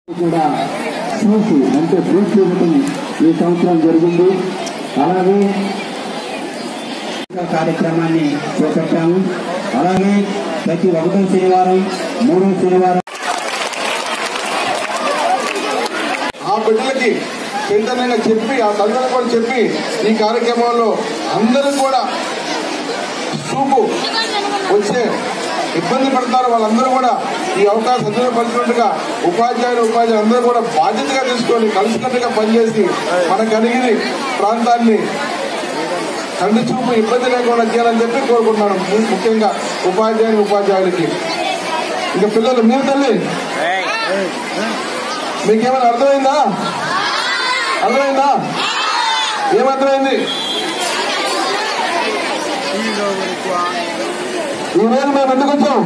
కూడా చూసి అంటే బ్రీఫ్ ఇవ్వటం ఈ సంవత్సరం జరిగింది అలాగే కార్యక్రమాన్ని చేపట్టాము అలాగే ప్రతి ఒకటో శనివారం మూడో శనివారం ఆ బిడ్డలకి చైతన్యంగా చెప్పి ఆ తల్లిదండ్రులు కూడా చెప్పి ఈ కార్యక్రమంలో అందరూ కూడా చూపు వచ్చే ఇబ్బంది పడతారు వాళ్ళందరూ కూడా ఈ అవకాశం సద్వినియోగపరిచినట్టుగా ఉపాధ్యాయులు ఉపాధ్యాయులు అందరూ కూడా బాధ్యతగా తీసుకొని కలిసికట్టుగా పనిచేసి మన కనిగిరి ప్రాంతాన్ని కంటి చూపు ఇబ్బంది లేకుండా చేయాలని చెప్పి కోరుకుంటున్నాను ము- ముఖ్యంగా ఉపాధ్యాయులు ఉపాధ్యాయులకి ఇంకా పిల్లలు మీరు తల్లి మీకేమైనా అర్థమైందా అర్థమైందా ఏమర్థమైంది ఈ రోజు మేము ఎందుకు వచ్చాం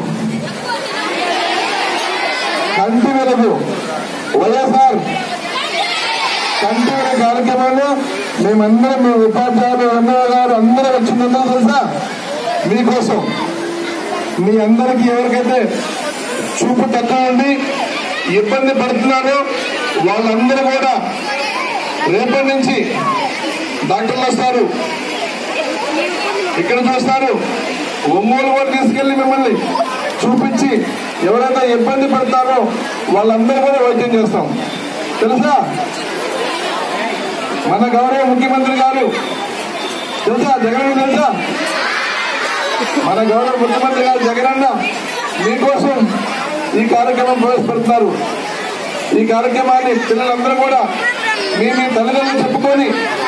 కంటి వెలుగు వైఎస్ఆర్ కంటి వెలుగు కార్యక్రమాలు మేమందరం మీ ఉపాధ్యాయులు ఎమ్మెల్యే గారు అందరం వచ్చిందో తెలుసా మీకోసం మీ అందరికీ ఎవరికైతే చూపు తక్కువ ఉండి ఇబ్బంది పడుతున్నారో వాళ్ళందరూ కూడా రేపటి నుంచి డాక్టర్లు వస్తారు ఇక్కడ చూస్తారు ఒంగోలు కూడా తీసుకెళ్లి మిమ్మల్ని చూపించి ఎవరైతే ఇబ్బంది పడతారో వాళ్ళందరూ కూడా వైద్యం చేస్తాం తెలుసా మన గౌరవ ముఖ్యమంత్రి గారు తెలుసా జగన్ తెలుసా మన గౌరవ ముఖ్యమంత్రి గారు జగనన్న మీకోసం ఈ కార్యక్రమం ప్రవేశపెడుతున్నారు ఈ కార్యక్రమాన్ని పిల్లలందరూ కూడా మీ మీ తల్లిదండ్రులు చెప్పుకొని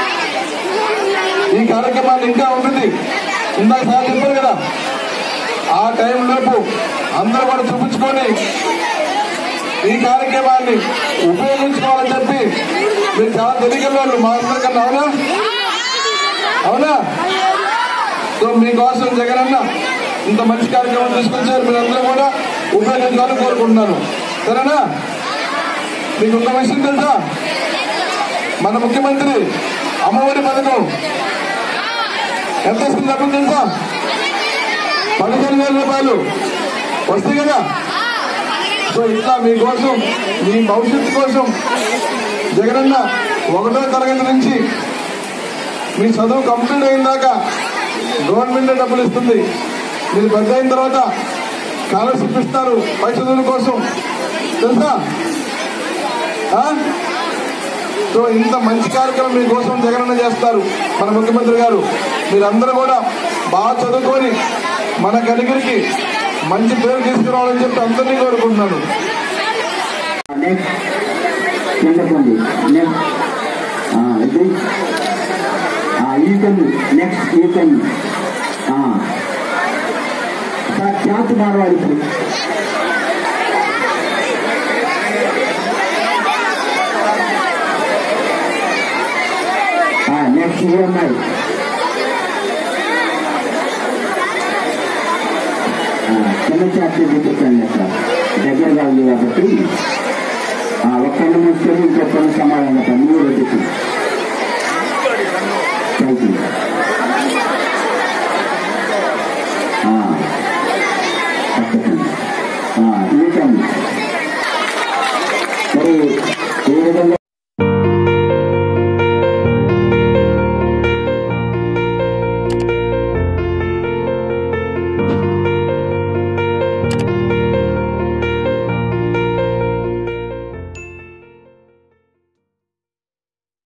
ఈ కార్యక్రమాన్ని ఇంకా ఉంటుంది ఇందాక సార్ చెప్పారు కదా ఆ టైం లోపు అందరూ కూడా చూపించుకొని ఈ కార్యక్రమాన్ని ఉపయోగించుకోవాలని చెప్పి మీరు చాలా తెలియగల వాళ్ళు మా అందరికన్నా అవునా అవునా సో మీకోసం జగనన్న ఇంత మంచి కార్యక్రమం తీసుకొచ్చారు మీరందరూ కూడా ఉపయోగించాలని కోరుకుంటున్నాను సరేనా మీకు ఒక విషయం తెలుసా మన ముఖ్యమంత్రి అమ్మఒడి పథకం ఎంత ఇస్తుంది డబ్బులు తెలుసా పదిహేను వేల రూపాయలు వస్తాయి కదా సో ఇట్లా మీకోసం మీ భవిష్యత్తు కోసం జగనన్న ఒకటో తరగతి నుంచి మీ చదువు కంప్లీట్ అయిన దాకా గవర్నమెంట్ డబ్బులు ఇస్తుంది మీరు పెద్ద అయిన తర్వాత స్కాలర్షిప్ ఇస్తారు పై చదువుల కోసం తెలుసా ఆ? సో ఇంత మంచి కార్యక్రమం మీకోసం జగనన్న చేస్తారు మన ముఖ్యమంత్రి గారు మీరందరూ కూడా బాగా చదువుకొని మన కనిగిరికి మంచి పేరు తీసుకురావాలని చెప్పి అందరినీ కోరుకుంటున్నాను నెక్స్ట్ కిందకుంది నెక్స్ట్ ఇది ఈ కన్ను నెక్స్ట్ ఈ కన్ను సార్ క్లాత్ మారవాలి ఇప్పుడు నెక్స్ట్ ఇవి ఉన్నాయి ఆ, చిన్న చార్జీ చూపించండి అక్కడ దగ్గరగా ఉంది కాబట్టి ఆ, ఒక్క కన్ను మూసుకొని ఇంకో కన్ను సమాధానం పని మూడు రెడ్డికి థ్యాంక్ యూ ఆ, తప్పకుండా. ఆ, ఈ కన్ను మరి ఏ విధంగా